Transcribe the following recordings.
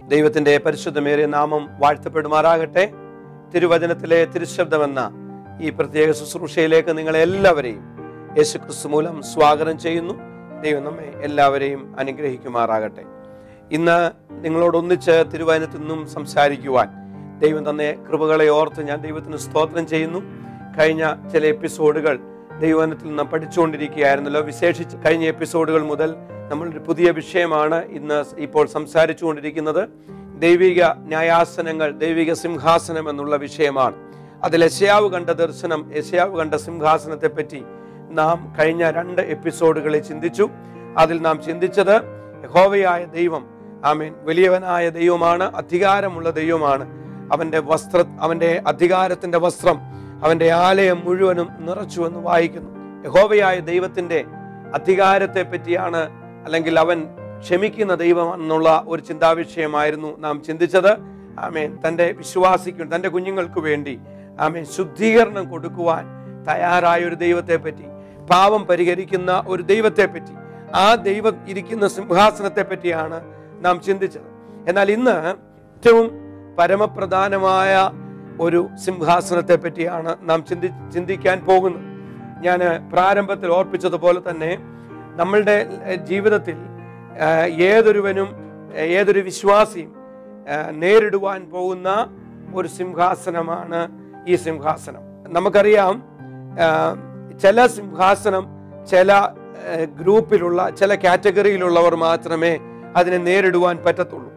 ദൈവത്തിന്റെ പരിശുദ്ധമേറിയ നാമം വാഴ്ത്തപ്പെടുമാറാകട്ടെ തിരുവചനത്തിലെ തിരുശബ്ദമെന്ന ഈ പ്രത്യേക ശുശ്രൂഷയിലേക്ക് നിങ്ങളെ എല്ലാവരെയും യേശുക്രിസ്തു മൂലം സ്വാഗതം ചെയ്യുന്നു ദൈവം നമ്മെ എല്ലാവരെയും അനുഗ്രഹിക്കുമാറാകട്ടെ ഇന്ന് നിങ്ങളോടൊന്നിച്ച് തിരുവചനത്തിൽ നിന്നും സംസാരിക്കുവാൻ ദൈവം തന്നെ കൃപകളെ ഓർത്ത് ഞാൻ ദൈവത്തിന് സ്തോത്രം ചെയ്യുന്നു കഴിഞ്ഞ ചില എപ്പിസോഡുകൾ ദൈവവനത്തിൽ നിന്ന് പഠിച്ചുകൊണ്ടിരിക്കുകയായിരുന്നല്ലോ വിശേഷിച്ച് കഴിഞ്ഞ എപ്പിസോഡുകൾ മുതൽ നമ്മളൊരു പുതിയ വിഷയമാണ് ഇന്ന് ഇപ്പോൾ സംസാരിച്ചു കൊണ്ടിരിക്കുന്നത് ദൈവിക ന്യായാസനങ്ങൾ ദൈവിക സിംഹാസനം എന്നുള്ള വിഷയമാണ് അതിൽ യശയാവ് കണ്ട ദർശനം യശയാവ് കണ്ട സിംഹാസനത്തെ പറ്റി നാം കഴിഞ്ഞ രണ്ട് എപ്പിസോഡുകളിൽ ചിന്തിച്ചു അതിൽ നാം ചിന്തിച്ചത് യഹോവയായ ദൈവം ആമീൻ വലിയവനായ ദൈവമാണ് അധികാരമുള്ള ദൈവമാണ് അവന്റെ വസ്ത്ര അവന്റെ അധികാരത്തിന്റെ വസ്ത്രം അവന്റെ ആലയം മുഴുവനും നിറച്ചു എന്ന് വായിക്കുന്നു യഹോവയായ ദൈവത്തിന്റെ അധികാരത്തെ പറ്റിയാണ് അല്ലെങ്കിൽ അവൻ ക്ഷമിക്കുന്ന ദൈവം എന്നുള്ള ഒരു ചിന്താവിഷയമായിരുന്നു നാം ചിന്തിച്ചത് ആമേൻ തന്റെ വിശ്വാസിക്കും തന്റെ കുഞ്ഞുങ്ങൾക്ക് വേണ്ടി ആമേൻ ശുദ്ധീകരണം കൊടുക്കുവാൻ തയ്യാറായ ഒരു ദൈവത്തെ പറ്റി പാപം പരിഹരിക്കുന്ന ഒരു ദൈവത്തെ പറ്റി ആ ദൈവം ഇരിക്കുന്ന സിംഹാസനത്തെ പറ്റിയാണ് നാം ചിന്തിച്ചത് എന്നാൽ ഇന്ന് ഏറ്റവും പരമപ്രധാനമായ ഒരു സിംഹാസനത്തെ പറ്റിയാണ് നാം ചിന്തി ചിന്തിക്കാൻ പോകുന്നത് ഞാൻ പ്രാരംഭത്തിൽ ഓർപ്പിച്ചതുപോലെ തന്നെ നമ്മളുടെ ജീവിതത്തിൽ ആ, ഏതൊരുവനും ഏതൊരു വിശ്വാസിയും ആ, നേരിടുവാൻ പോകുന്ന ഒരു സിംഹാസനമാണ് ഈ സിംഹാസനം നമുക്കറിയാം ആ, ചില സിംഹാസനം ചില ആ, ഗ്രൂപ്പിലുള്ള ചില കാറ്റഗറിയിലുള്ളവർ മാത്രമേ അതിനെ നേരിടുവാൻ പറ്റത്തുള്ളൂ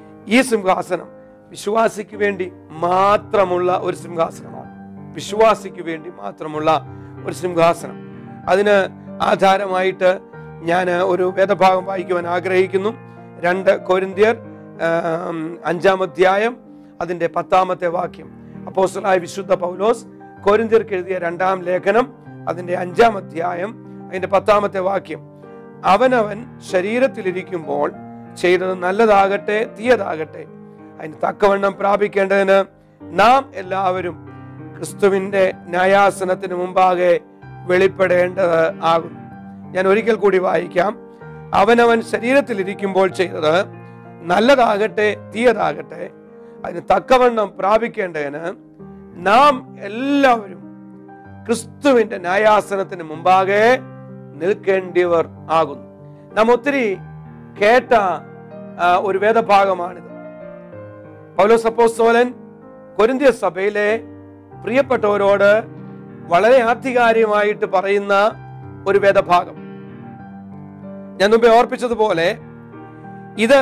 ഈ സിംഹാസനം വിശ്വാസിക്ക് വേണ്ടി മാത്രമുള്ള ഒരു സിംഹാസനമാണ് വിശ്വാസിക്ക് വേണ്ടി മാത്രമുള്ള ഒരു സിംഹാസനം അതിന് ആധാരമായിട്ട് ഞാൻ ഒരു വേദഭാഗം വായിക്കുവാൻ ആഗ്രഹിക്കുന്നു രണ്ട് കൊരിന്തിയർ ആം, അഞ്ചാം അധ്യായം അതിന്റെ പത്താമത്തെ വാക്യം അപ്പോസ്റ്റലായ വിശുദ്ധ പൗലോസ് കൊരിന്തിയർക്ക് എഴുതിയ രണ്ടാം ലേഖനം അതിന്റെ അഞ്ചാം അധ്യായം അതിന്റെ പത്താമത്തെ വാക്യം അവനവൻ ശരീരത്തിലിരിക്കുമ്പോൾ ചെയ്തത് നല്ലതാകട്ടെ തീയതാകട്ടെ അതിന് തക്കവണ്ണം പ്രാപിക്കേണ്ടതിന് നാം എല്ലാവരും ക്രിസ്തുവിന്റെ ന്യായാസനത്തിന് മുമ്പാകെ വെളിപ്പെടേണ്ടത് ആകും ഞാൻ ഒരിക്കൽ കൂടി വായിക്കാം അവനവൻ ശരീരത്തിലിരിക്കുമ്പോൾ ചെയ്തത് നല്ലതാകട്ടെ തീയതാകട്ടെ അതിന് തക്കവണ്ണം പ്രാപിക്കേണ്ടതിന് നാം എല്ലാവരും ക്രിസ്തുവിന്റെ ന്യായാസനത്തിന് മുമ്പാകെ നിൽക്കേണ്ടിയവർ ആകുന്നു നാം ഒത്തിരി കേട്ട ആ, ഒരു വേദഭാഗമാണിത് പൗലോസ് അപ്പോസ്തോലൻ കൊരിന്ത്യ സഭയിലെ പ്രിയപ്പെട്ടവരോട് വളരെ ആധികാരികമായിട്ട് പറയുന്ന ഒരു വേദഭാഗം ഞാൻ മുമ്പേ ഓർപ്പിച്ചതുപോലെ ഇത്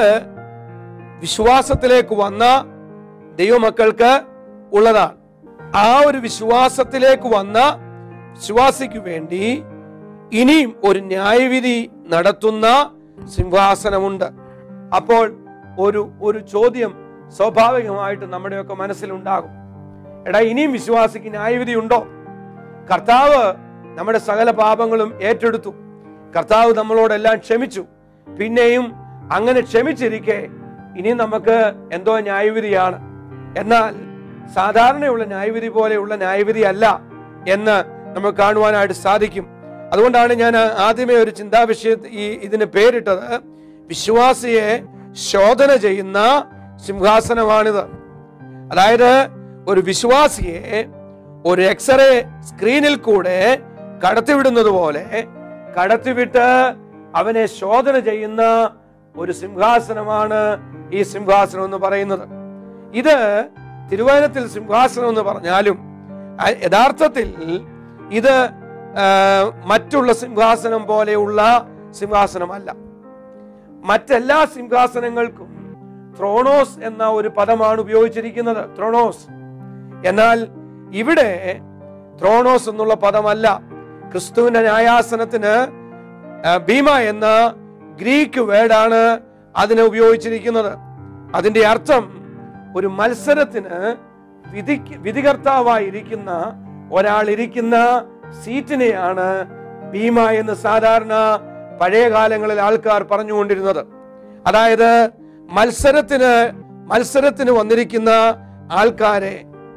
വിശ്വാസത്തിലേക്ക് വന്ന ദൈവമക്കൾക്ക് ഉള്ളതാണ് ആ ഒരു വിശ്വാസത്തിലേക്ക് വന്ന വിശ്വാസിക്ക് വേണ്ടി ഇനിയും ഒരു ന്യായവിധി നടത്തുന്ന സിംഹാസനമുണ്ട് അപ്പോൾ ഒരു ഒരു ചോദ്യം സ്വാഭാവികമായിട്ട് നമ്മുടെയൊക്കെ മനസ്സിലുണ്ടാകും എടാ ഇനിയും വിശ്വാസിക്ക് ന്യായവിധി ഉണ്ടോ കർത്താവ് നമ്മുടെ സകല പാപങ്ങളും ഏറ്റെടുത്തു കർത്താവ് നമ്മളോടെല്ലാം ക്ഷമിച്ചു പിന്നെയും അങ്ങനെ ക്ഷമിച്ചിരിക്കെ ഇനി നമുക്ക് എന്തോ ന്യായവിധിയാണ് എന്നാൽ സാധാരണയുള്ള ന്യായവിധി പോലെയുള്ള ന്യായവിധി അല്ല എന്ന് നമുക്ക് കാണുവാനായിട്ട് സാധിക്കും അതുകൊണ്ടാണ് ഞാൻ ആദ്യമേ ഒരു ചിന്താവിഷയ ഈ ഇതിന് പേരിട്ടത് വിശ്വാസിയെ ശോധന ചെയ്യുന്ന സിംഹാസനമാണിത് അതായത് ഒരു വിശ്വാസിയെ ഒരു എക്സ്റേ സ്ക്രീനിൽ കൂടെ കടത്തിവിടുന്നത് പോലെ കടത്തിവിട്ട് അവനെ ശോധന ചെയ്യുന്ന ഒരു സിംഹാസനമാണ് ഈ സിംഹാസനം എന്ന് പറയുന്നത് ഇത് തിരുവനന്തപുരത്തിൽ സിംഹാസനം എന്ന് പറഞ്ഞാലും ആ, യഥാർത്ഥത്തിൽ ഇത് ആ, മറ്റുള്ള സിംഹാസനം പോലെയുള്ള സിംഹാസനമല്ല മറ്റെല്ലാ സിംഹാസനങ്ങൾക്കും ത്രോണോസ് എന്ന ഒരു പദമാണ് ഉപയോഗിച്ചിരിക്കുന്നത് ത്രോണോസ് എന്നാൽ ഇവിടെ ത്രോണോസ് എന്നുള്ള പദമല്ല ക്രിസ്തുവിന്റെ ന്യായാസനത്തിന് ആ, ഭീമ എന്ന ഗ്രീക്ക് വേർഡാണ് അതിനെ ഉപയോഗിച്ചിരിക്കുന്നത് അതിന്റെ അർത്ഥം ഒരു മത്സരത്തിന് വിധി വിധികർത്താവായിരിക്കുന്ന ഒരാൾ ഇരിക്കുന്ന സീറ്റിനെയാണ് ഭീമ എന്ന് സാധാരണ പഴയ കാലങ്ങളിൽ ആൾക്കാർ പറഞ്ഞുകൊണ്ടിരുന്നത് അതായത് മത്സരത്തിന് മത്സരത്തിന് വന്നിരിക്കുന്ന ആൾക്കാരെ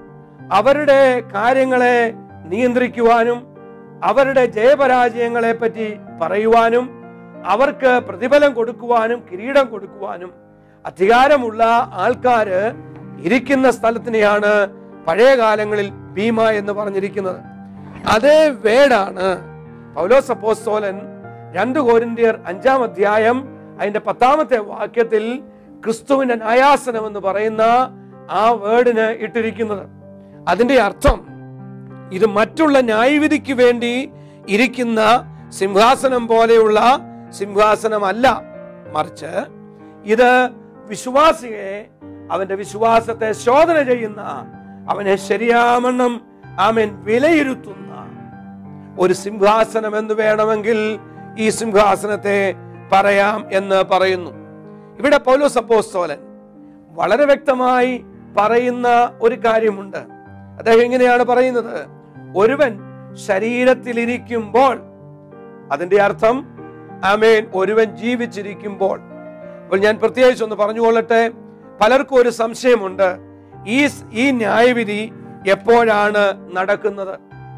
അവരുടെ കാര്യങ്ങളെ നിയന്ത്രിക്കുവാനും അവരുടെ ജയപരാജയങ്ങളെ പറ്റി പറയുവാനും അവർക്ക് പ്രതിഫലം കൊടുക്കുവാനും കിരീടം കൊടുക്കുവാനും അധികാരമുള്ള ആൾക്കാര് ഇരിക്കുന്ന സ്ഥലത്തിനെയാണ് പഴയ കാലങ്ങളിൽ ഭീമ എന്ന് പറഞ്ഞിരിക്കുന്നത് അതേ വേടാണ് പൗലോസ് അപ്പോസ്തോലൻ രണ്ട് കോരിന്ത്യർ അഞ്ചാം അധ്യായം അതിന്റെ പത്താമത്തെ വാക്യത്തിൽ ക്രിസ്തുവിന്റെ ന്യായാസനം എന്ന് പറയുന്ന ആ വേർഡിന് ഇട്ടിരിക്കുന്നത് അതിന്റെ അർത്ഥം ഇത് മറ്റുള്ള ന്യായവിധിക്ക് വേണ്ടി ഇരിക്കുന്ന സിംഹാസനം പോലെയുള്ള സിംഹാസനമല്ല മറിച്ച് ഇത് വിശ്വാസിയെ അവന്റെ വിശ്വാസത്തെ ശോധന ചെയ്യുന്ന അവനെ ശരിയാമണ്ണം ആമൻ വിലയിരുത്തുന്ന ഒരു സിംഹാസനം എന്ന് വേണമെങ്കിൽ ഈ സിംഹാസനത്തെ പറയാം എന്ന് പറയുന്നു ഇവിടെ പൗലോസ് അപ്പോസ്തോലൻ വളരെ വ്യക്തമായി പറയുന്ന ഒരു കാര്യമുണ്ട് അദ്ദേഹം ഇങ്ങനെയാണ് പറയുന്നത് ഒരുവൻ ശരീരത്തിലിരിക്കുമ്പോൾ അതിന്റെ അർത്ഥം ആമേൻ ഒരുവൻ ജീവിച്ചിരിക്കുമ്പോൾ അപ്പോൾ ഞാൻ പ്രത്യേകിച്ച് ഒന്ന് പറഞ്ഞുകൊള്ളട്ടെ പലർക്കും ഒരു സംശയമുണ്ട് ഈ ഈ ന്യായവിധി എപ്പോഴാണ് നടക്കുന്നത്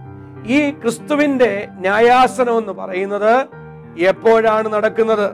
ഈ ക്രിസ്തുവിന്റെ ന്യായാസനം എന്ന് പറയുന്നത് എപ്പോഴാണ് നടക്കുന്നത്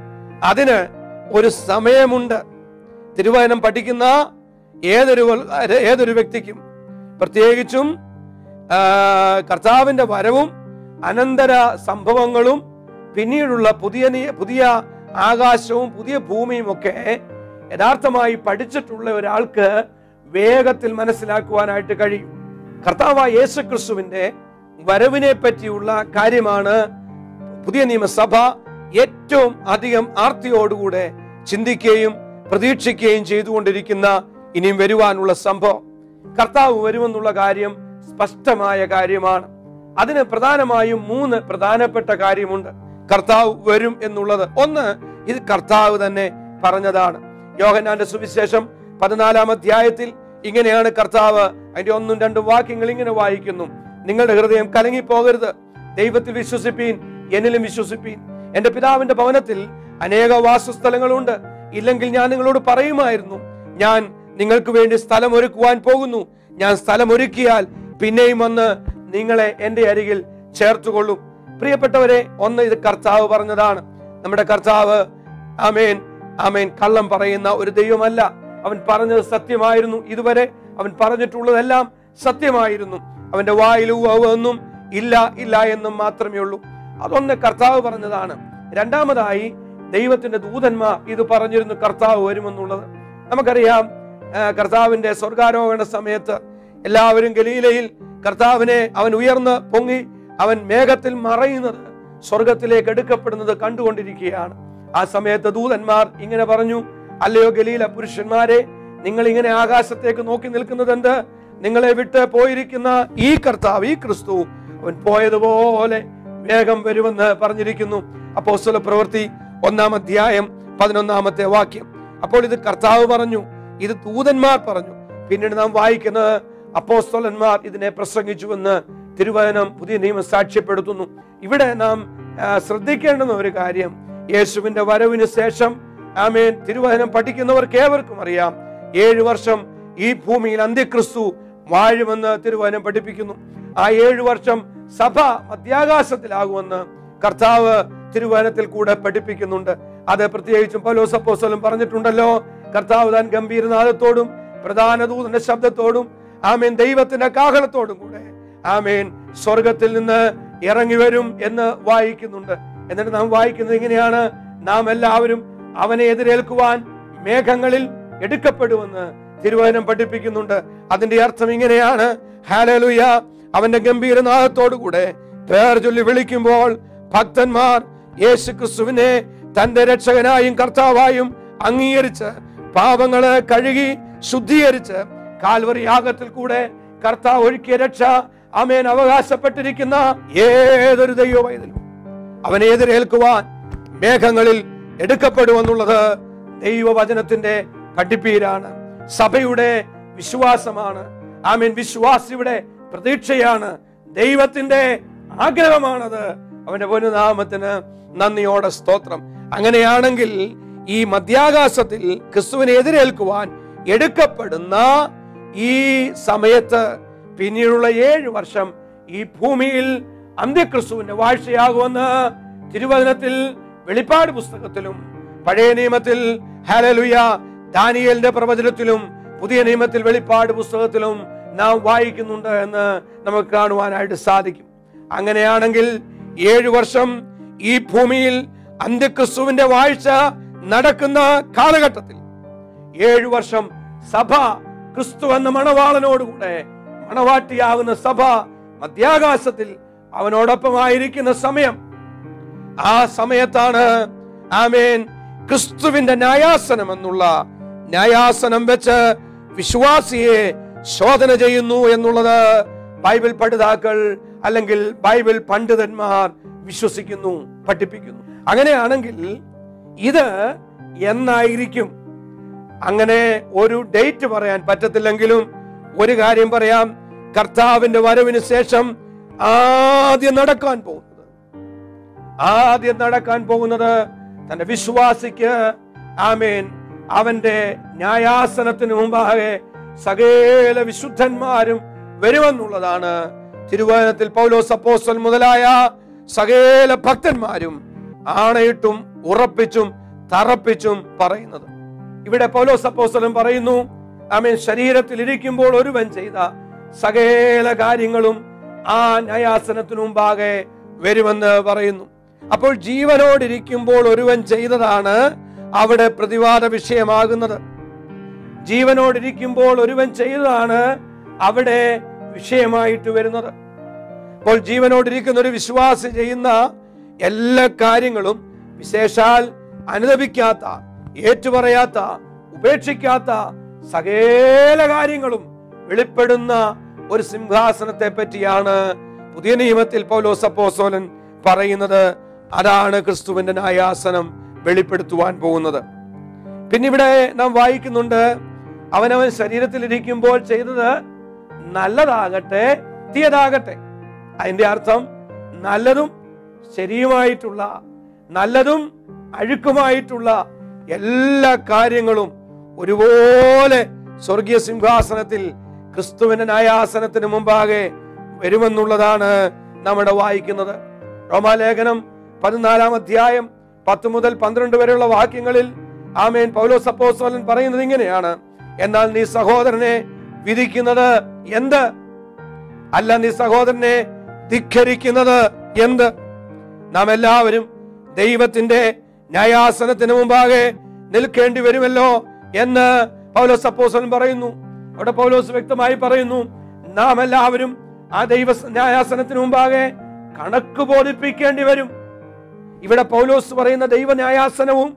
അതിന് ഒരു സമയമുണ്ട് തിരുവചനം പഠിക്കുന്ന ഏതൊരു ഏതൊരു വ്യക്തിക്കും പ്രത്യേകിച്ചും ആ, കർത്താവിന്റെ വരവും അനന്തര സംഭവങ്ങളും പിന്നീടുള്ള പുതിയ നി- പുതിയ ആകാശവും പുതിയ ഭൂമിയും ഒക്കെ യഥാർത്ഥമായി പഠിച്ചിട്ടുള്ള ഒരാൾക്ക് വേഗത്തിൽ മനസ്സിലാക്കുവാനായിട്ട് കഴിയും കർത്താവായ യേശു ക്രിസ്തുവിന്റെ വരവിനെ പറ്റിയുള്ള കാര്യമാണ് പുതിയ നിയമസഭ ഏറ്റവും അധികം ആർത്തിയോടുകൂടെ ചിന്തിക്കുകയും പ്രതീക്ഷിക്കുകയും ചെയ്തുകൊണ്ടിരിക്കുന്ന ഇനിയും വരുവാനുള്ള സംഭവം കർത്താവ് വരുമെന്നുള്ള കാര്യം സ്പഷ്ടമായ കാര്യമാണ് അതിന് പ്രധാനമായും മൂന്ന് പ്രധാനപ്പെട്ട കാര്യമുണ്ട് കർത്താവ് വരും എന്നുള്ളത് ഒന്ന് ഇത് കർത്താവ് തന്നെ പറഞ്ഞതാണ് യോഹന്നാന്റെ സുവിശേഷം പതിനാലാം അധ്യായത്തിൽ ഇങ്ങനെയാണ് കർത്താവ് അതിന്റെ ഒന്നും രണ്ടും വാക്യങ്ങൾ ഇങ്ങനെ വായിക്കുന്നു നിങ്ങളുടെ ഹൃദയം കലങ്ങിപ്പോകരുത് ദൈവത്തിൽ വിശ്വസിപ്പീൻ എന്നിലും വിശ്വസിപ്പീൻ എന്റെ പിതാവിന്റെ ഭവനത്തിൽ അനേക വാസസ്ഥലങ്ങളുണ്ട് ഇല്ലെങ്കിൽ ഞാൻ നിങ്ങളോട് പറയുമായിരുന്നു ഞാൻ നിങ്ങൾക്ക് വേണ്ടി സ്ഥലം ഒരുക്കുവാൻ പോകുന്നു ഞാൻ സ്ഥലം ഒരുക്കിയാൽ പിന്നെയും വന്ന് നിങ്ങളെ എന്റെ അരികിൽ ചേർത്തുകൊള്ളും പ്രിയപ്പെട്ടവരെ ഒന്ന് ഇത് കർത്താവ് പറഞ്ഞതാണ് നമ്മുടെ കർത്താവ് ആമേൻ ആമേൻ കള്ളം പറയുന്ന ഒരു ദൈവമല്ല അവൻ പറഞ്ഞത് സത്യമായിരുന്നു ഇതുവരെ അവൻ പറഞ്ഞിട്ടുള്ളതെല്ലാം സത്യമായിരുന്നു അവന്റെ വായിൽ ഒന്നും ഇല്ല ഇല്ല എന്നും മാത്രമേ ഉള്ളൂ അതൊന്ന് കർത്താവ് പറഞ്ഞതാണ് രണ്ടാമതായി ദൈവത്തിന്റെ ദൂതന്മാർ ഇത് പറഞ്ഞിരുന്നു കർത്താവ് വരുമെന്നുള്ളത് നമുക്കറിയാം ആ, കർത്താവിന്റെ സ്വർഗാരോഹണ സമയത്ത് എല്ലാവരും ഗലീലയിൽ കർത്താവിനെ അവൻ ഉയർന്ന് പൊങ്ങി അവൻ മേഘത്തിൽ മറയുന്നത് സ്വർഗത്തിലേക്ക് എടുക്കപ്പെടുന്നത് കണ്ടുകൊണ്ടിരിക്കുകയാണ് ആ സമയത്ത് ദൂതന്മാർ ഇങ്ങനെ പറഞ്ഞു അല്ലയോ ഗലീല പുരുഷന്മാരെ നിങ്ങൾ ഇങ്ങനെ ആകാശത്തേക്ക് നോക്കി നിൽക്കുന്നത് എന്ത് നിങ്ങളെ വിട്ട് പോയിരിക്കുന്ന ഈ കർത്താവ് ഈ ക്രിസ്തു അവൻ പോയതുപോലെ വേഗം വരുമെന്ന് പറഞ്ഞിരിക്കുന്നു അപ്പോസ്തല പ്രവൃത്തി ഒന്നാം അധ്യായം പതിനൊന്നാമത്തെ വാക്യം അപ്പോൾ ഇത് കർത്താവ് പറഞ്ഞു ഇത് ദൂതന്മാർ പറഞ്ഞു പിന്നീട് നാം വായിക്കുന്നത് അപ്പോസ്തലന്മാർ ഇതിനെ പ്രസംഗിച്ചുവെന്ന് തിരുവചനം പുതിയ നിയമം സാക്ഷ്യപ്പെടുത്തുന്നു ഇവിടെ നാം ആ, ശ്രദ്ധിക്കേണ്ടുന്ന ഒരു കാര്യം യേശുവിന്റെ വരവിന് ശേഷം ആമേൻ തിരുവചനം പഠിക്കുന്നവർക്ക് ഏവർക്കും അറിയാം ഏഴു വർഷം ഈ ഭൂമിയിൽ അന്ത്യക്രിസ്തു വാഴുമെന്ന് തിരുവചനം പഠിപ്പിക്കുന്നു ആ ഏഴു വർഷം സഭ മധ്യാകാശത്തിലാകുമെന്ന് കർത്താവ് തിരുവചനത്തിൽ കൂടെ പഠിപ്പിക്കുന്നുണ്ട് അത് പ്രത്യേകിച്ചും പൗലോസ് അപ്പോസ്തലൻ പറഞ്ഞിട്ടുണ്ടല്ലോ കർത്താവ് താൻ ഗംഭീരനാഥത്തോടും പ്രധാന ദൂതന്റെ ശബ്ദത്തോടും ആമേൻ ദൈവത്തിന്റെ കാഹളത്തോടും കൂടെ ആമേൻ സ്വർഗത്തിൽ നിന്ന് ഇറങ്ങി വരും എന്ന് വായിക്കുന്നുണ്ട് എന്നിട്ട് നാം വായിക്കുന്നത് ഇങ്ങനെയാണ് നാം എല്ലാവരും അവനെ എതിരേൽക്കുവാൻ മേഘങ്ങളിൽ എടുക്കപ്പെടുമെന്ന് തിരുവചനം പഠിപ്പിക്കുന്നുണ്ട് അതിന്റെ അർത്ഥം ഇങ്ങനെയാണ് ഹാലലുയ അവന്റെ ഗംഭീരനാഥത്തോടു കൂടെ പേർ ചൊല്ലി വിളിക്കുമ്പോൾ ഭക്തന്മാർ യേശു ക്രിസ്തുവിനെ തന്റെ രക്ഷകനായും കർത്താവായും അംഗീകരിച്ച് പാപങ്ങള് കഴുകി ശുദ്ധീകരിച്ച് കാൽവറി യാഗത്തിൽ കൂടെ കർത്താവ് ഒഴുക്കിയ രക്ഷ അമേൻ അവകാശപ്പെട്ടിരിക്കുന്ന ഏതൊരു ദൈവവൈതലും അവനെ എതിരേൽക്കുവാൻ മേഘങ്ങളിൽ എടുക്കപ്പെടുമെന്നുള്ളത് ദൈവവചനത്തിന്റെ പഠിപ്പീരാണ് സഭയുടെ വിശ്വാസമാണ് ആമീൻ വിശ്വാസിയുടെ പ്രതീക്ഷയാണ് ദൈവത്തിന്റെ ആഗ്രഹമാണത് അവന്റെ പൊന്നുനാമത്തിന് നന്ദിയോടെ സ്തോത്രം അങ്ങനെയാണെങ്കിൽ ഈ മധ്യാകാശത്തിൽ ക്രിസ്തുവിനെ എതിരേൽക്കുവാൻ എടുക്കപ്പെടുന്ന ഈ സമയത്ത് പിന്നീടുള്ള ഏഴ് വർഷം ഈ ഭൂമിയിൽ അന്ത്യക്രിസ്തുവിന്റെ വാഴ്ചയാകുമെന്ന് തിരുവചനത്തിൽ വെളിപ്പാട് പുസ്തകത്തിലും പഴയ നിയമത്തിൽ ഹലലുയ ദാനിയലിന്റെ പ്രവചനത്തിലും പുതിയ നിയമത്തിൽ വെളിപ്പാട് പുസ്തകത്തിലും നാം വായിക്കുന്നുണ്ട് എന്ന് നമുക്ക് കാണുവാനായിട്ട് സാധിക്കും അങ്ങനെയാണെങ്കിൽ ഏഴു വർഷം ഈ ഭൂമിയിൽ അന്ത്യക്രിസ്തുവിന്റെ വാഴ്ച നടക്കുന്ന കാലഘട്ടത്തിൽ ഏഴു വർഷം സഭ ക്രിസ്തു എന്ന മണവാളനോടുകൂടെ മണവാട്ടിയാകുന്ന സഭ മധ്യാകാശത്തിൽ അവനോടൊപ്പമായിരിക്കുന്ന സമയം ആ സമയത്താണ് ആമേൻ ക്രിസ്തുവിന്റെ ന്യായാസനം എന്നുള്ള ന്യായാസനം വെച്ച് വിശ്വാസിയെ ശോധന ചെയ്യുന്നു എന്നുള്ളത് ബൈബിൾ പഠിതാക്കൾ അല്ലെങ്കിൽ ബൈബിൾ പണ്ഡിതന്മാർ വിശ്വസിക്കുന്നു പഠിപ്പിക്കുന്നു അങ്ങനെയാണെങ്കിൽ ഇത് എന്നായിരിക്കും അങ്ങനെ ഒരു ഡേറ്റ് പറയാൻ പറ്റത്തില്ലെങ്കിലും ഒരു കാര്യം പറയാം കർത്താവിന്റെ വരവിന് ശേഷം ആദ്യം നടക്കാൻ പോകുന്നത് ആദ്യം നടക്കാൻ പോകുന്നത് തന്റെ വിശ്വാസിക്ക് ആമേൻ അവന്റെ ന്യായാസനത്തിന് മുമ്പാകെ സകല വിശുദ്ധന്മാരും വരുമെന്നുള്ളതാണ് തിരുവചനത്തിൽ പൗലോസ് അപ്പോസ്തലൻ മുതലായ സകല ഭക്തന്മാരും ആണയിട്ടും ഉറപ്പിച്ചും തറപ്പിച്ചും പറയുന്നത് ഇവിടെ പൗലോസ് അപ്പോസ്തലൻ പറയുന്നു ആമേൻ ശരീരത്തിൽ ഇരിക്കുമ്പോൾ ഒരുവൻ ചെയ്ത സകല കാര്യങ്ങളും ആ ന്യായാസനത്തിനു മുമ്പാകെ വരുമെന്ന് പറയുന്നു അപ്പോൾ ജീവനോടിരിക്കുമ്പോൾ ഒരുവൻ ചെയ്തതാണ് അവിടെ പ്രതിവാദ വിഷയമാകുന്നത് ജീവനോടിരിക്കുമ്പോൾ ഒരുവൻ ചെയ്തതാണ് അവിടെ വിഷയമായിട്ട് വരുന്നത് അപ്പോൾ ജീവനോടിരിക്കുന്ന ഒരു വിശ്വാസി ചെയ്യുന്ന എല്ലാ കാര്യങ്ങളും വിശേഷാൽ അനുദപിക്കാത്ത ഏറ്റുപറയാത്ത ഉപേക്ഷിക്കാത്ത സകല കാര്യങ്ങളും വെളിപ്പെടുന്ന ഒരു സിംഹാസനത്തെ പറ്റിയാണ് പുതിയ നിയമത്തിൽ പൗലോസ് അപ്പോസ്തലൻ പറയുന്നത് അതാണ് ക്രിസ്തുവിന്റെ ന്യായാസനം വെളിപ്പെടുത്തുവാൻ പോകുന്നത് പിന്നെ ഇവിടെ നാം വായിക്കുന്നുണ്ട് അവനവൻ ശരീരത്തിൽ ഇരിക്കുമ്പോൾ ചെയ്തത് നല്ലതാകട്ടെ തീയതാകട്ടെ അതിന്റെ അർത്ഥം നല്ലതും ശരിയുമായിട്ടുള്ള നല്ലതും അഴുക്കുമായിട്ടുള്ള എല്ലാ കാര്യങ്ങളും ഒരുപോലെ സ്വർഗീയ സിംഹാസനത്തിൽ ക്രിസ്തുവിന്റെ ന്യായാസനത്തിന് മുമ്പാകെ വരുമെന്നുള്ളതാണ് നമ്മുടെ വായിക്കുന്നത് റോമാലേഖനം പതിനാലാം അധ്യായം പത്ത് മുതൽ പന്ത്രണ്ട് വരെയുള്ള വാക്യങ്ങളിൽ ആമേൻ പൗലോസ് അപ്പോസ്തലൻ പറയുന്നത് ഇങ്ങനെയാണ് എന്നാൽ നീ സഹോദരനെ വിധിക്കുന്നത് എന്ത് അല്ല നീ സഹോദരനെ ധിഖരിക്കുന്നത് എന്ത് നാം എല്ലാവരും ദൈവത്തിന്റെ ന്യായാസനത്തിന് മുമ്പാകെ നിൽക്കേണ്ടി വരുമല്ലോ എന്ന് പൗലോസ് അപ്പോസ്തലൻ പറയുന്നു അവിടെ പൗലോസ് വ്യക്തമായി പറയുന്നു നാം എല്ലാവരും ആ ദൈവ ന്യായാസനത്തിന് മുമ്പാകെ കണക്ക് ബോധിപ്പിക്കേണ്ടി വരും ഇവിടെ പൗലോസ് പറയുന്ന ദൈവ ന്യായാസനവും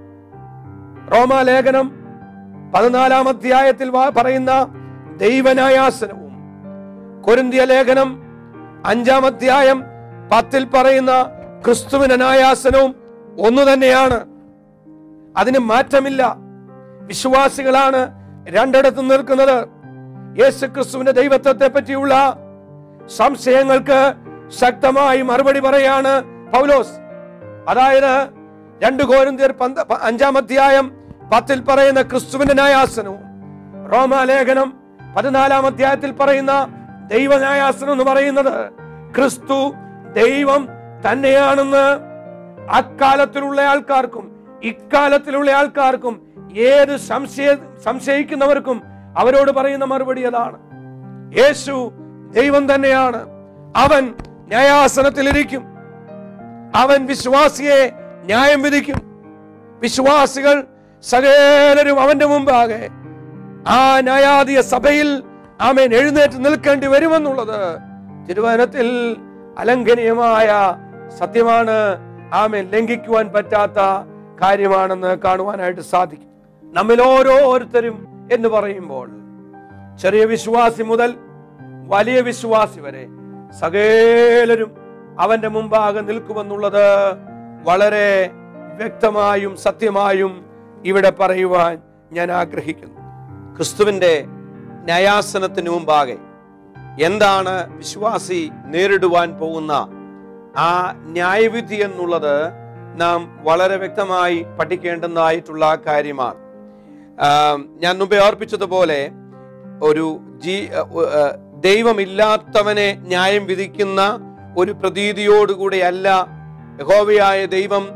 റോമാലേഖനം പതിനാലാം അധ്യായത്തിൽ വാ- പറയുന്ന ദൈവന്യായാസനവും കൊരിന്തിയ ലേഖനം അഞ്ചാം അധ്യായം പത്തിൽ പറയുന്ന ക്രിസ്തുവിന്റെ ന്യായാസനവും ഒന്നു തന്നെയാണ് അതിന് മാറ്റമില്ല വിശ്വാസികളാണ് രണ്ടിടത്തും നിൽക്കുന്നത് യേശു ക്രിസ്തുവിന്റെ ദൈവത്വത്തെ പറ്റിയുള്ള സംശയങ്ങൾക്ക് ശക്തമായി മറുപടി പറയാണ് പൗലോസ് അതായത് രണ്ട് കോരിന്തിയർ പന്ത- പ- അഞ്ചാം അധ്യായം പത്തിൽ പറയുന്ന ക്രിസ്തുവിന്റെ ന്യായാസനവും റോമാലേഖനം പതിനാലാം അധ്യായത്തിൽ പറയുന്ന ദൈവന്യായാസനം എന്ന് പറയുന്നത് ക്രിസ്തു ദൈവം തന്നെയാണെന്ന് അക്കാലത്തിലുള്ള ആൾക്കാർക്കും ഇക്കാലത്തിലുള്ള ആൾക്കാർക്കും ഏത് സംശയ സംശയിക്കുന്നവർക്കും അവരോട് പറയുന്ന മറുപടി അതാണ് യേശു ദൈവം തന്നെയാണ് അവൻ ന്യായാസനത്തിലിരിക്കും അവൻ വിശ്വാസിയെ ന്യായം വിധിക്കും വിശ്വാസികൾ സകലരും അവന്റെ മുമ്പാകെ ആ ന്യായാധിയ സഭയിൽ ആമേൻ എഴുന്നേറ്റ് നിൽക്കേണ്ടി വരുമെന്നുള്ളത് തിരുവനത്തിൽ അലംഘനീയമായ സത്യമാണ് ആമേൻ ലംഘിക്കുവാൻ പറ്റാത്ത കാര്യമാണെന്ന് കാണുവാനായിട്ട് സാധിക്കും നമ്മിൽ ഓരോരുത്തരും എന്ന് പറയുമ്പോൾ ചെറിയ വിശ്വാസി മുതൽ വലിയ വിശ്വാസി വരെ സകലരും അവന്റെ മുമ്പാകെ നിൽക്കുമെന്നുള്ളത് വളരെ വ്യക്തമായും സത്യമായും ഇവിടെ പറയുവാൻ ഞാൻ ആഗ്രഹിക്കുന്നു ക്രിസ്തുവിന്റെ ന്യായാസനത്തിന് മുമ്പാകെ എന്താണ് വിശ്വാസി നേരിടുവാൻ പോകുന്ന ആ ന്യായവിധി എന്നുള്ളത് നാം വളരെ വ്യക്തമായി പഠിക്കേണ്ടതായിട്ടുള്ള കാര്യമാണ് ആം, ഞാൻ മുമ്പേ ഓർപ്പിച്ചതുപോലെ ഒരു ജീ ഉ- ഏ, ദൈവമില്ലാത്തവനെ ന്യായം വിധിക്കുന്ന ഒരു പ്രതീതിയോടുകൂടിയല്ല യഹോവയായ ദൈവം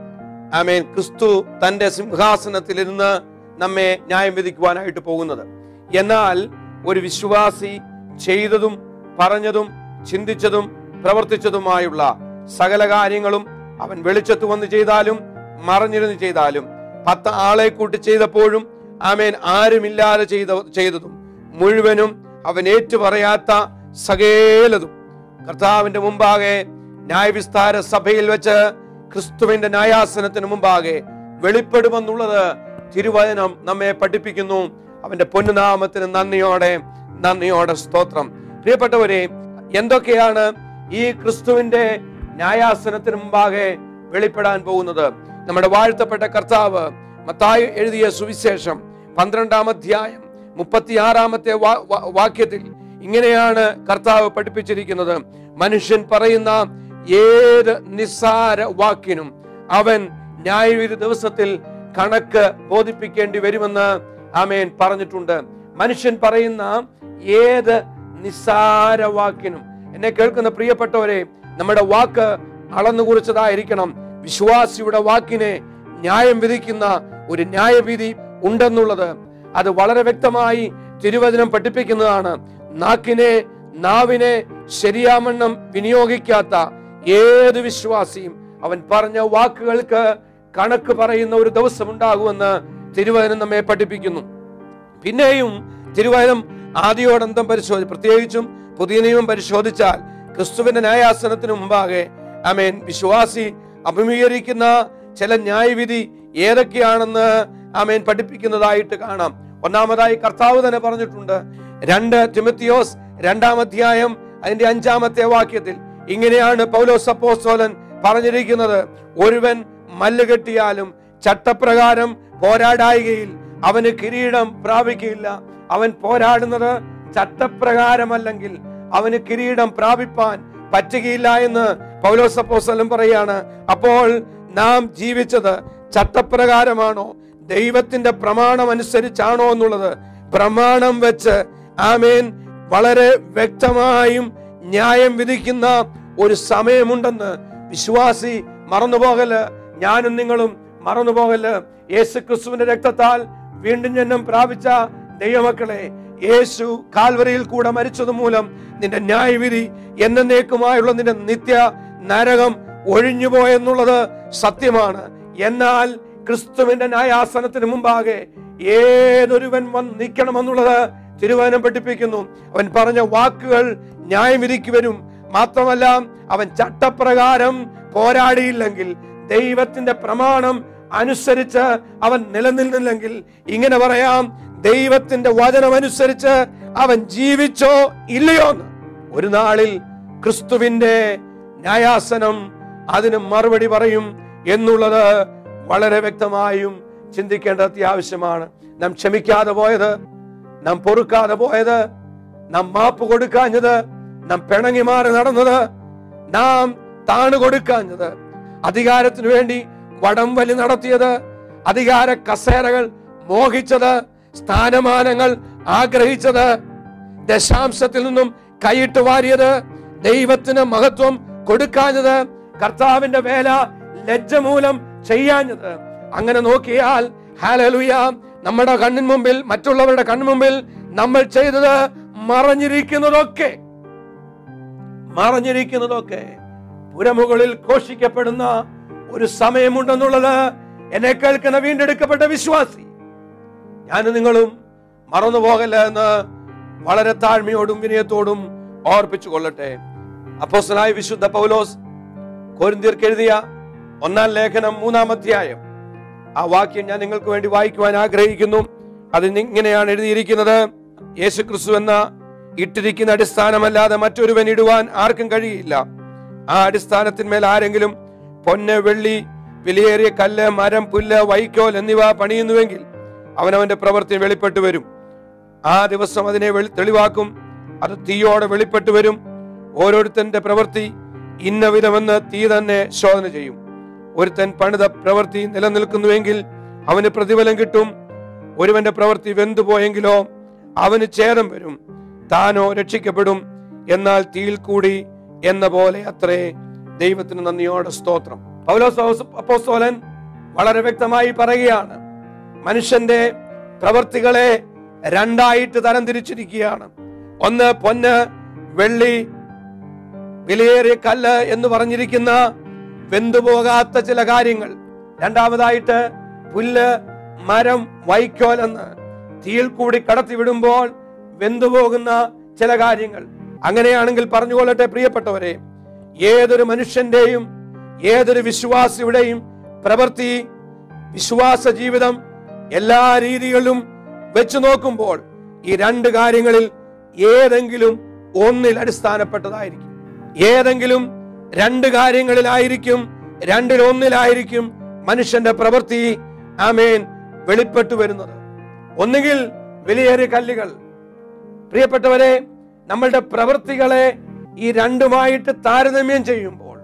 ആമേൻ ക്രിസ്തു തന്റെ സിംഹാസനത്തിലിരുന്ന് നമ്മെ ന്യായം വിധിക്കുവാനായിട്ട് പോകുന്നത് എന്നാൽ ഒരു വിശ്വാസി ചെയ്തതും പറഞ്ഞതും ചിന്തിച്ചതും പ്രവർത്തിച്ചതുമായുള്ള സകല കാര്യങ്ങളും അവൻ വെളിച്ചത്ത് വന്ന് ചെയ്താലും മറഞ്ഞിരുന്ന് ചെയ്താലും പത്ത് ആളെ കൂട്ടി ചെയ്തപ്പോഴും ആമേൻ ആരുമില്ലാതെ ചെയ്ത ചെയ്തതും മുഴുവനും അവൻ ഏറ്റുപറയാത്ത സകേലതും കർത്താവിന്റെ മുമ്പാകെ ന്യായവിസ്താര സഭയിൽ വെച്ച് ക്രിസ്തുവിന്റെ ന്യായാസനത്തിന് മുമ്പാകെ വെളിപ്പെടുമെന്നുള്ളത് തിരുവചനം നമ്മെ പഠിപ്പിക്കുന്നു അവന്റെ പൊന്നുനാമത്തിന് നന്ദിയോടെ നന്ദിയോടെ സ്തോത്രം പ്രിയപ്പെട്ടവരെ എന്തൊക്കെയാണ് ഈ ക്രിസ്തുവിന്റെ ന്യായാസനത്തിന് മുമ്പാകെ വെളിപ്പെടാൻ പോകുന്നത് നമ്മുടെ വാഴ്ത്തപ്പെട്ട കർത്താവ് മത്തായി എഴുതിയ സുവിശേഷം പന്ത്രണ്ടാം അധ്യായം മുപ്പത്തിയാറാമത്തെ വാ- വാ- വാക്യത്തിൽ ഇങ്ങനെയാണ് കർത്താവ് പഠിപ്പിച്ചിരിക്കുന്നത് മനുഷ്യൻ പറയുന്ന ഏത് നിസ്സാര വാക്കിനും അവൻ ന്യായവിധി ദിവസത്തിൽ കണക്ക് ബോധിപ്പിക്കേണ്ടി വരുമെന്ന് ആമേൻ പറഞ്ഞിട്ടുണ്ട് മനുഷ്യൻ പറയുന്ന ഏത് നിസ്സാര വാക്കിനും എന്നെ കേൾക്കുന്ന പ്രിയപ്പെട്ടവരെ നമ്മുടെ വാക്ക് അളന്നു കുറിച്ചതായിരിക്കണം വിശ്വാസിയുടെ വാക്കിനെ ന്യായം വിധിക്കുന്ന ഒരു ന്യായവിധി ഉണ്ടെന്നുള്ളത് അത് വളരെ വ്യക്തമായി തിരുവചനം പഠിപ്പിക്കുന്നതാണ് നാക്കിനെ നാവിനെ ശരിയാമണ്ണം വിനിയോഗിക്കാത്ത ഏത് വിശ്വാസിയും അവൻ പറഞ്ഞ വാക്കുകൾക്ക് കണക്ക് പറയുന്ന ഒരു ദിവസം ഉണ്ടാകുമെന്ന് തിരുവചനം നമ്മെ പഠിപ്പിക്കുന്നു പിന്നെയും തിരുവചനം ആദ്യോടന്തം പരിശോധി പ്രത്യേകിച്ചും പുതിയ നിയമം പരിശോധിച്ചാൽ ക്രിസ്തുവിന്റെ ന്യായാസനത്തിന് മുമ്പാകെ അമേൻ വിശ്വാസി അഭിമുഖീകരിക്കുന്ന ചില ന്യായവിധി ഏതൊക്കെയാണെന്ന് അമേൻ പഠിപ്പിക്കുന്നതായിട്ട് കാണാം ഒന്നാമതായി കർത്താവ് തന്നെ പറഞ്ഞിട്ടുണ്ട് രണ്ട് തിമത്തിയോസ് രണ്ടാം അധ്യായം അതിന്റെ അഞ്ചാമത്തെ വാക്യത്തിൽ ഇങ്ങനെയാണ് പൗലോസ് അപ്പോസ്തോലൻ പറഞ്ഞിരിക്കുന്നത് ഒരുവൻ മല്ല് കെട്ടിയാലും ചട്ടപ്രകാരം പോരാടായികയിൽ അവന് കിരീടം പ്രാപിക്കുകയില്ല അവൻ പോരാടുന്നത് ചട്ടപ്രകാരമല്ലെങ്കിൽ അവന് കിരീടം പ്രാപിപ്പാൻ പറ്റുകയില്ല എന്ന് പൗലോസ് അപ്പോസ്തലൻ പറയാണ് അപ്പോൾ നാം ജീവിച്ചത് ചട്ടപ്രകാരമാണോ ദൈവത്തിന്റെ പ്രമാണം അനുസരിച്ചാണോ എന്നുള്ളത് പ്രമാണം വെച്ച് ആമേൻ വളരെ വ്യക്തമായും ന്യായം വിധിക്കുന്ന ഒരു സമയമുണ്ടെന്ന് വിശ്വാസി മറന്നുപോകല് ഞാനും നിങ്ങളും മറന്നുപോകല് യേശു ക്രിസ്തുവിന്റെ രക്തത്താൽ വീണ്ടും ജന്മം പ്രാപിച്ച ദൈവമക്കളെ യേശു കാൽവരിയിൽ കൂടെ മരിച്ചത് മൂലം നിന്റെ ന്യായവിധി എന്നേക്കുമായുള്ള നിന്റെ നിത്യ നരകം ഒഴിഞ്ഞുപോയെന്നുള്ളത് സത്യമാണ് എന്നാൽ ക്രിസ്തുവിന്റെ ന്യായാസനത്തിന് മുമ്പാകെ ഏതൊരുവൻ വന്ന് നിൽക്കണമെന്നുള്ളത് തിരുവചനം പഠിപ്പിക്കുന്നു അവൻ പറഞ്ഞ വാക്കുകൾ ന്യായവിധിക്ക് വരും മാത്രമല്ല അവൻ ചട്ടപ്രകാരം പോരാടിയില്ലെങ്കിൽ ദൈവത്തിന്റെ പ്രമാണം അനുസരിച്ച് അവൻ നിലനിന്നില്ലെങ്കിൽ ഇങ്ങനെ പറയാം ദൈവത്തിന്റെ വചനം അനുസരിച്ച് അവൻ ജീവിച്ചോ ഇല്ലയോ എന്ന് ഒരു നാളിൽ ക്രിസ്തുവിന്റെ ന്യായാസനം അതിന് മറുപടി പറയും എന്നുള്ളത് വളരെ വ്യക്തമായും ചിന്തിക്കേണ്ട അത്യാവശ്യമാണ് നാം ക്ഷമിക്കാതെ പോയത് നാം പൊറുക്കാതെ പോയത് നാം മാപ്പ് കൊടുക്കാഞ്ഞത് നാം പിണങ്ങി മാറി നടന്നത് നാം താണു കൊടുക്കാഞ്ഞത് അധികാരത്തിനു വേണ്ടി വടംവലി നടത്തിയത് അധികാര കസേരകൾ മോഹിച്ചത് സ്ഥാനമാനങ്ങൾ ആഗ്രഹിച്ചത് ദശാംശത്തിൽ നിന്നും കൈയിട്ട് വാരിയത് ദൈവത്തിന് മഹത്വം കൊടുക്കാഞ്ഞത് കർത്താവിന്റെ വേല ലജ്ജ മൂലം ചെയ്യാഞ്ഞത് അങ്ങനെ നോക്കിയാൽ ഹാലലുയ നമ്മുടെ കണ്ണിന് മുമ്പിൽ മറ്റുള്ളവരുടെ കണ്ണിന് മുമ്പിൽ നമ്മൾ ചെയ്തത് മറഞ്ഞിരിക്കുന്നതൊക്കെ മറഞ്ഞിരിക്കുന്നതൊക്കെ പുരമുകളിൽ ഘോഷിക്കപ്പെടുന്ന ഒരു സമയമുണ്ടെന്നുള്ളത് എന്നെ കേൾക്കുന്ന വീണ്ടെടുക്കപ്പെട്ട വിശ്വാസി ഞാനും നിങ്ങളും മറന്നു പോകല്ല എന്ന് വളരെ താഴ്മയോടും വിനയത്തോടും ഓർപ്പിച്ചു കൊള്ളട്ടെ അപ്പോസ്തലനായ വിശുദ്ധ പൗലോസ് കോരിന്തിയർക്ക് എഴുതിയ ഒന്നാം ലേഖനം മൂന്നാം അധ്യായം ആ വാക്യം ഞാൻ നിങ്ങൾക്ക് വേണ്ടി വായിക്കുവാൻ ആഗ്രഹിക്കുന്നു അത് ഇങ്ങനെയാണ് എഴുതിയിരിക്കുന്നത് യേശു ക്രിസ്തു എന്ന ഇട്ടിരിക്കുന്ന അടിസ്ഥാനമല്ലാതെ മറ്റൊരുവൻ ഇടുവാൻ ആർക്കും കഴിയില്ല ആ അടിസ്ഥാനത്തിന്മേൽ ആരെങ്കിലും പൊന്ന് വെള്ളി വിലയേറിയ കല്ല് മരം പുല്ല് വൈക്കോൽ എന്നിവ പണിയുന്നുവെങ്കിൽ അവനവന്റെ പ്രവൃത്തി വെളിപ്പെട്ടു വരും ആ ദിവസം അതിനെ വെളി- തെളിവാക്കും അത് തീയോടെ വെളിപ്പെട്ടു വരും ഓരോരുത്തന്റെ പ്രവൃത്തി ഇന്ന വിധമെന്ന് തീ തന്നെ ശോധന ചെയ്യും ഒരുത്തൻ പണിത പ്രവൃത്തി നിലനിൽക്കുന്നുവെങ്കിൽ അവന് പ്രതിഫലം കിട്ടും ഒരുവന്റെ പ്രവൃത്തി വെന്തുപോയെങ്കിലോ അവന് ഛേദം വരും താനോ രക്ഷിക്കപ്പെടും എന്നാൽ തീയിൽ കൂടി എന്ന പോലെ അത്രേ ദൈവത്തിന് നന്ദിയോടെ സ്തോത്രം പൗലോസ് അപ്പോസ്തോലൻ വളരെ വ്യക്തമായി പറയുകയാണ് മനുഷ്യന്റെ പ്രവർത്തികളെ രണ്ടായിട്ട് തരംതിരിച്ചിരിക്കുകയാണ് ഒന്ന് പൊന്ന് വെള്ളി വിലയേറിയ കല്ല് എന്ന് പറഞ്ഞിരിക്കുന്ന വെന്തുപോകാത്ത ചില കാര്യങ്ങൾ രണ്ടാമതായിട്ട് പുല്ല് മരം വൈക്കോൽ എന്ന് തീയിൽ കൂടി കടത്തിവിടുമ്പോൾ വെന്തുപോകുന്ന ചില കാര്യങ്ങൾ അങ്ങനെയാണെങ്കിൽ പറഞ്ഞുകൊള്ളട്ടെ പ്രിയപ്പെട്ടവരെ ഏതൊരു മനുഷ്യന്റെയും ഏതൊരു വിശ്വാസിയുടെയും പ്രവൃത്തി വിശ്വാസ ജീവിതം എല്ലാ രീതികളിലും വെച്ച് നോക്കുമ്പോൾ ഈ രണ്ട് കാര്യങ്ങളിൽ ഏതെങ്കിലും ഒന്നിൽ അടിസ്ഥാനപ്പെട്ടതായിരിക്കും ഏതെങ്കിലും രണ്ട് കാര്യങ്ങളിലായിരിക്കും രണ്ടിൽ ഒന്നിലായിരിക്കും മനുഷ്യന്റെ പ്രവൃത്തി ആമേൻ വെളിപ്പെട്ടു വരുന്നത് ഒന്നുകിൽ വിലയേറിയ കല്ലുകൾ പ്രിയപ്പെട്ടവരെ നമ്മളുടെ പ്രവൃത്തികളെ ഈ രണ്ടുമായിട്ട് താരതമ്യം ചെയ്യുമ്പോൾ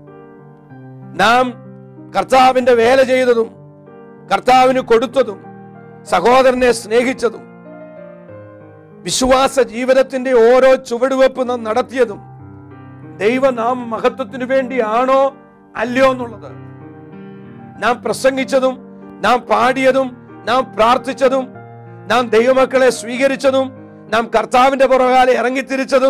നാം കർത്താവിന്റെ വേല ചെയ്തതും കർത്താവിന് കൊടുത്തതും സഹോദരനെ സ്നേഹിച്ചതും വിശ്വാസ ജീവിതത്തിന്റെ ഓരോ ചുവടുവെപ്പ് നാം നടത്തിയതും ദൈവനാം മഹത്വത്തിനു വേണ്ടിയാണോ അല്ലയോ എന്നുള്ളത് നാം പ്രസംഗിച്ചതും നാം പാടിയതും നാം പ്രാർത്ഥിച്ചതും നാം ദൈവമക്കളെ സ്വീകരിച്ചതും നാം കർത്താവിന്റെ പുറകാലെ ഇറങ്ങിത്തിരിച്ചതും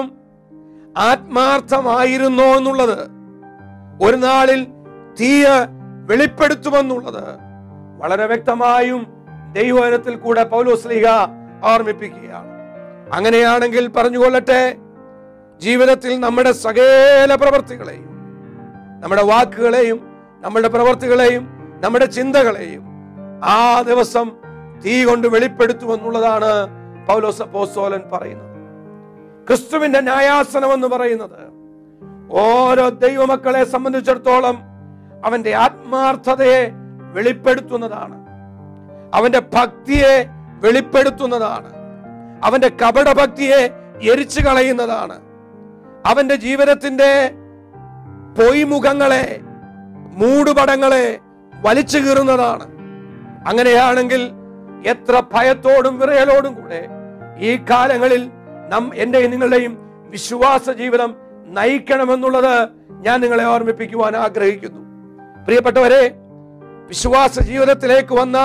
ആത്മാർത്ഥമായിരുന്നോ എന്നുള്ളത് ഒരു നാളിൽ തീയ വെളിപ്പെടുത്തുമെന്നുള്ളത് വളരെ വ്യക്തമായും ദൈവവനത്തിൽ കൂടെ പൗലോസ്ലിഹ ഓർമ്മിപ്പിക്കുകയാണ് അങ്ങനെയാണെങ്കിൽ പറഞ്ഞുകൊള്ളട്ടെ ജീവിതത്തിൽ നമ്മുടെ സകല പ്രവർത്തികളെയും നമ്മുടെ വാക്കുകളെയും നമ്മുടെ പ്രവർത്തികളെയും നമ്മുടെ ചിന്തകളെയും ആ ദിവസം തീ കൊണ്ട് വെളിപ്പെടുത്തുമെന്നുള്ളതാണ് പൗലോസ് അപ്പോസ്തലൻ പറയുന്നത് ക്രിസ്തുവിന്റെ ന്യായാസനം എന്ന് പറയുന്നത് ഓരോ ദൈവമക്കളെ സംബന്ധിച്ചിടത്തോളം അവന്റെ ആത്മാർത്ഥതയെ വെളിപ്പെടുത്തുന്നതാണ് അവന്റെ ഭക്തിയെ വെളിപ്പെടുത്തുന്നതാണ് അവന്റെ കപടഭക്തിയെ എരിച്ചു കളയുന്നതാണ് അവന്റെ ജീവിതത്തിന്റെ പൊയ്മുഖങ്ങളെ മൂടുപടങ്ങളെ വലിച്ചു കീറുന്നതാണ് അങ്ങനെയാണെങ്കിൽ എത്ര ഭയത്തോടും വിറയലോടും കൂടെ ഈ കാലങ്ങളിൽ നം എന്റെയും നിങ്ങളുടെയും വിശ്വാസ ജീവിതം നയിക്കണമെന്നുള്ളത് ഞാൻ നിങ്ങളെ ഓർമ്മിപ്പിക്കുവാൻ ആഗ്രഹിക്കുന്നു പ്രിയപ്പെട്ടവരെ വിശ്വാസ ജീവിതത്തിലേക്ക് വന്ന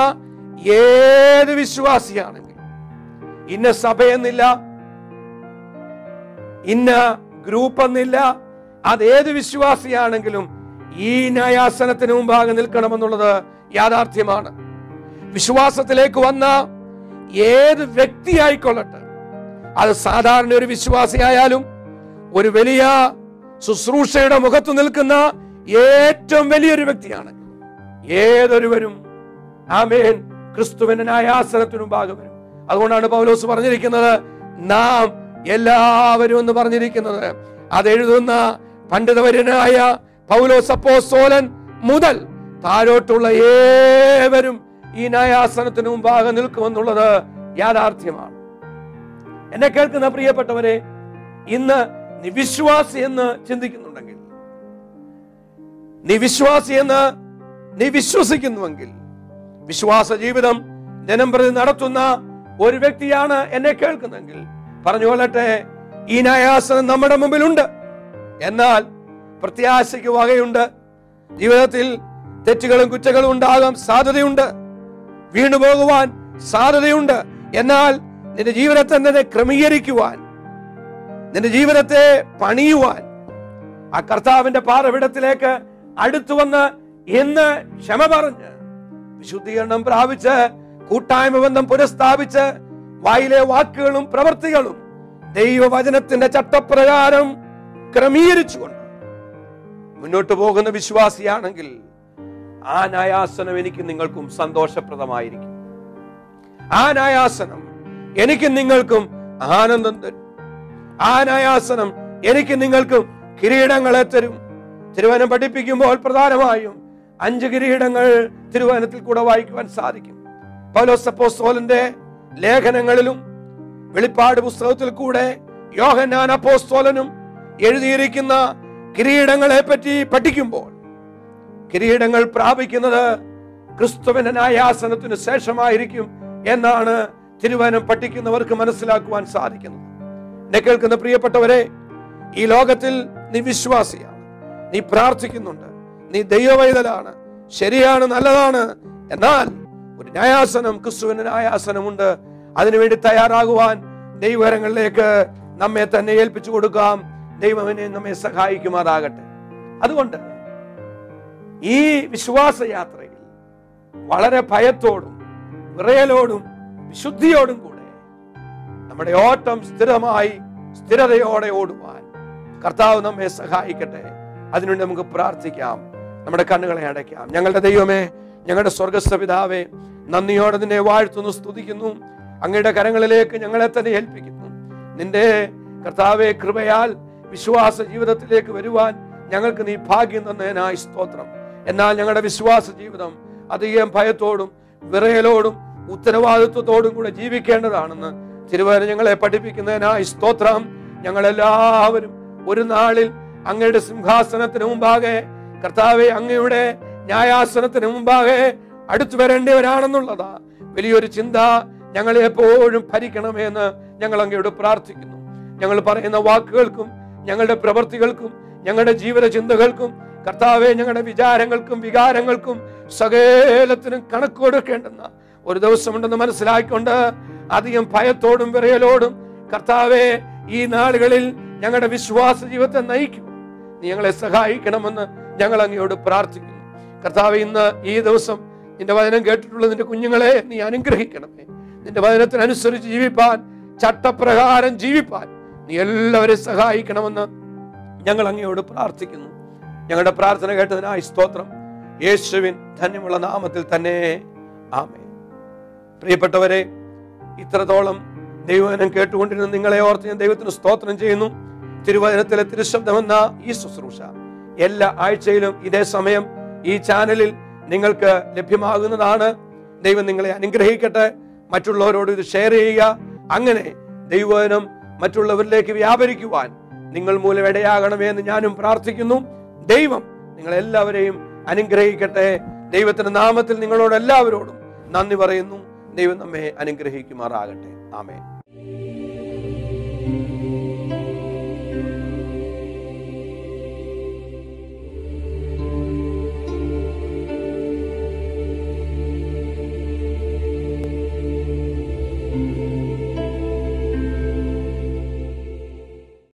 ഏത് വിശ്വാസിയാണെങ്കിൽ ഇന്ന സഭയെന്നില്ല ഇന്ന ഗ്രൂപ്പ് എന്നില്ല അതേത് വിശ്വാസിയാണെങ്കിലും ഈ ന്യായാസനത്തിന് മുമ്പാകെ നിൽക്കണമെന്നുള്ളത് യാഥാർത്ഥ്യമാണ് വിശ്വാസത്തിലേക്ക് വന്ന ഏത് വ്യക്തിയായിക്കൊള്ളട്ടെ അത് സാധാരണ ഒരു വിശ്വാസിയായാലും ഒരു വലിയ ശുശ്രൂഷയുടെ മുഖത്ത് നിൽക്കുന്ന ഏറ്റവും വലിയൊരു വ്യക്തിയാണ് ഏതൊരുവരും ആമേൻ ക്രിസ്തുവിന്റെ ന്യായാസനത്തിനു മുമ്പാകെ വരും അതുകൊണ്ടാണ് പൗലോസ് പറഞ്ഞിരിക്കുന്നത് നാം എല്ലാവരും എന്ന് പറഞ്ഞിരിക്കുന്നത് അതെഴുതുന്ന പണ്ഡിതവര്യനായ പൗലോസ് അപ്പോസ്തോലൻ മുതൽ താഴോട്ടുള്ള ഏവരും ഈ ന്യായാസനത്തിന് മുമ്പാകെ നിൽക്കുമെന്നുള്ളത് യാഥാർത്ഥ്യമാണ് എന്നെ കേൾക്കുന്ന പ്രിയപ്പെട്ടവരെ ഇന്ന് നീ വിശ്വാസി എന്ന് ചിന്തിക്കുന്നുണ്ടെങ്കിൽ നീ വിശ്വാസി എന്ന് നീ വിശ്വസിക്കുന്നുവെങ്കിൽ വിശ്വാസ ജീവിതം ജനം പ്രതി നടത്തുന്ന ഒരു വ്യക്തിയാണ് എന്നെ കേൾക്കുന്നെങ്കിൽ പറഞ്ഞു കൊള്ളട്ടെ ഈ ന്യായാസനം നമ്മുടെ മുമ്പിലുണ്ട് എന്നാൽ പ്രത്യാശയ്ക്ക് വകയുണ്ട് ജീവിതത്തിൽ തെറ്റുകളും കുറ്റങ്ങളും ഉണ്ടാകാൻ സാധ്യതയുണ്ട് വീണു പോകുവാൻ സാധ്യതയുണ്ട് എന്നാൽ നിന്റെ ജീവിതത്തെ തന്നെ ക്രമീകരിക്കുവാൻ നിന്റെ ജീവിതത്തെ പണിയുവാൻ ആ കർത്താവിന്റെ പാറവിടത്തിലേക്ക് അടുത്തു വന്ന് ഇന്ന് ക്ഷമ പറഞ്ഞ് വിശുദ്ധീകരണം പ്രാപിച്ച് കൂട്ടായ്മ ബന്ധം പുനഃസ്ഥാപിച്ച് വായിലെ വാക്കുകളും പ്രവൃത്തികളും ദൈവവചനത്തിന്റെ ചട്ടപ്രകാരം ക്രമീകരിച്ചുകൊണ്ട് മുന്നോട്ട് പോകുന്ന വിശ്വാസിയാണെങ്കിൽ ആ ന്യായാസനം എനിക്ക് നിങ്ങൾക്കും സന്തോഷപ്രദമായിരിക്കും ആ ന്യായാസനം എനിക്ക് നിങ്ങൾക്കും ആനന്ദം തരും ആ ന്യായാസനം എനിക്ക് നിങ്ങൾക്കും കിരീടങ്ങളെ തരും തിരുവനം പഠിപ്പിക്കുമ്പോൾ പ്രധാനമായും അഞ്ച് കിരീടങ്ങൾ തിരുവനത്തിൽ കൂടെ വായിക്കുവാൻ സാധിക്കും പൗലോസ് അപ്പോസ്തോലന്റെ ലേഖനങ്ങളിലും വെളിപ്പാട് പുസ്തകത്തിൽ കൂടെ യോഹന്നാൻ അപ്പോസ്തോലനും എഴുതിയിരിക്കുന്ന കിരീടങ്ങളെ പറ്റി പഠിക്കുമ്പോൾ കിരീടങ്ങൾ പ്രാപിക്കുന്നത് ക്രിസ്തുവിന്റെ ന്യായാസനത്തിന് ശേഷമായിരിക്കും എന്നാണ് തിരുവനം പഠിക്കുന്നവർക്ക് മനസ്സിലാക്കുവാൻ സാധിക്കുന്നത് എന്നെ കേൾക്കുന്ന പ്രിയപ്പെട്ടവരെ ഈ ലോകത്തിൽ നീ വിശ്വാസിയാണ് നീ പ്രാർത്ഥിക്കുന്നുണ്ട് നീ ദൈവവൈതലാണ് ശരിയാണ് നല്ലതാണ് എന്നാൽ ഒരു ന്യായാസനം ക്രിസ്തുവിന് ന്യായാസനമുണ്ട് അതിനുവേണ്ടി തയ്യാറാകുവാൻ ദൈവകരങ്ങളിലേക്ക് നമ്മെ തന്നെ ഏൽപ്പിച്ചു കൊടുക്കാം ദൈവവിനെ നമ്മെ സഹായിക്കുമാറാകട്ടെ അതുകൊണ്ട് ഈ വിശ്വാസയാത്രയിൽ വളരെ ഭയത്തോടും വിറയലോടും വിശുദ്ധിയോടും കൂടെ നമ്മുടെ ഓട്ടം സ്ഥിരമായി സ്ഥിരതയോടെ ഓടുവാൻ കർത്താവ് നമ്മെ സഹായിക്കട്ടെ അതിനുവേണ്ടി നമുക്ക് പ്രാർത്ഥിക്കാം നമ്മുടെ കണ്ണുകളെ അടയ്ക്കാം ഞങ്ങളുടെ ദൈവമേ ഞങ്ങളുടെ സ്വർഗസ്ഥ പിതാവേ നന്ദിയോടെ നിന്നെ വാഴ്ത്തുന്നു സ്തുതിക്കുന്നു അങ്ങയുടെ കരങ്ങളിലേക്ക് ഞങ്ങളെ തന്നെ ഏൽപ്പിക്കുന്നു നിന്റെ കർത്താവെ കൃപയാൽ വിശ്വാസ ജീവിതത്തിലേക്ക് വരുവാൻ ഞങ്ങൾക്ക് നീ ഭാഗ്യം തന്നതിനായി സ്തോത്രം എന്നാൽ ഞങ്ങളുടെ വിശ്വാസ ജീവിതം അധികം ഭയത്തോടും വിറയലോടും ഉത്തരവാദിത്വത്തോടും കൂടെ ജീവിക്കേണ്ടതാണെന്ന് തിരുവന ഞങ്ങളെ പഠിപ്പിക്കുന്നതിനായി സ്തോത്രം ഞങ്ങളെല്ലാവരും ഒരു നാളിൽ അങ്ങയുടെ സിംഹാസനത്തിന് മുമ്പാകെ കർത്താവെ അങ്ങയുടെ ന്യായാസനത്തിന് മുമ്പാകെ അടുത്തു വരേണ്ടവരാണെന്നുള്ളതാ വലിയൊരു ചിന്ത ഞങ്ങളെ എപ്പോഴും ഭരിക്കണമെന്ന് ഞങ്ങൾ അങ്ങയോട് പ്രാർത്ഥിക്കുന്നു ഞങ്ങൾ പറയുന്ന വാക്കുകൾക്കും ഞങ്ങളുടെ പ്രവൃത്തികൾക്കും ഞങ്ങളുടെ ജീവിത ചിന്തകൾക്കും കർത്താവെ ഞങ്ങളുടെ വിചാരങ്ങൾക്കും വികാരങ്ങൾക്കും സകലത്തിനും കണക്ക് കൊടുക്കേണ്ടുന്ന ഒരു ദിവസമുണ്ടെന്ന് മനസ്സിലാക്കിക്കൊണ്ട് അധികം ഭയത്തോടും വിറയലോടും കർത്താവെ ഈ നാളുകളിൽ ഞങ്ങളുടെ വിശ്വാസ ജീവിതത്തെ നയിക്കും നീ ഞങ്ങളെ സഹായിക്കണമെന്ന് ഞങ്ങൾ അങ്ങയോട് പ്രാർത്ഥിക്കുന്നു കർത്താവ് ഇന്ന് ഈ ദിവസം നിന്റെ വചനം കേട്ടിട്ടുള്ള നിന്റെ കുഞ്ഞുങ്ങളെ നീ അനുഗ്രഹിക്കണമേ നിന്റെ വചനത്തിനനുസരിച്ച് ജീവിപ്പാൻ ചട്ടപ്രകാരം ജീവിപ്പാൻ നീ എല്ലാവരെയും സഹായിക്കണമെന്ന് ഞങ്ങൾ അങ്ങയോട് പ്രാർത്ഥിക്കുന്നു ഞങ്ങളുടെ പ്രാർത്ഥന കേട്ടതിനായി സ്തോത്രം യേശുവിൻ ധന്യമുള്ള നാമത്തിൽ തന്നെ ആമേ പ്രിയപ്പെട്ടവരെ ഇത്രത്തോളം ദൈവവചനം കേട്ടുകൊണ്ടിരുന്ന നിങ്ങളെ ഓർത്ത് ഞാൻ ദൈവത്തിന് സ്തോത്രം ചെയ്യുന്നു തിരുവചനത്തിലെ തിരുശബ്ദമെന്ന ഈ ശുശ്രൂഷ എല്ലാ ആഴ്ചയിലും ഇതേ സമയം ഈ ചാനലിൽ നിങ്ങൾക്ക് ലഭ്യമാകുന്നതാണ് ദൈവം നിങ്ങളെ അനുഗ്രഹിക്കട്ടെ മറ്റുള്ളവരോട് ഇത് ഷെയർ ചെയ്യുക അങ്ങനെ ദൈവവചനം മറ്റുള്ളവരിലേക്ക് വ്യാപരിക്കുവാൻ നിങ്ങൾ മൂലം ഇടയാകണമേ എന്ന് ഞാനും പ്രാർത്ഥിക്കുന്നു ദൈവം നിങ്ങളെല്ലാവരെയും അനുഗ്രഹിക്കട്ടെ ദൈവത്തിന്റെ നാമത്തിൽ നിങ്ങളോട് എല്ലാവരോടും നന്ദി പറയുന്നു ദൈവം നമ്മെ അനുഗ്രഹിക്കുമാറാകട്ടെ ആമേൻ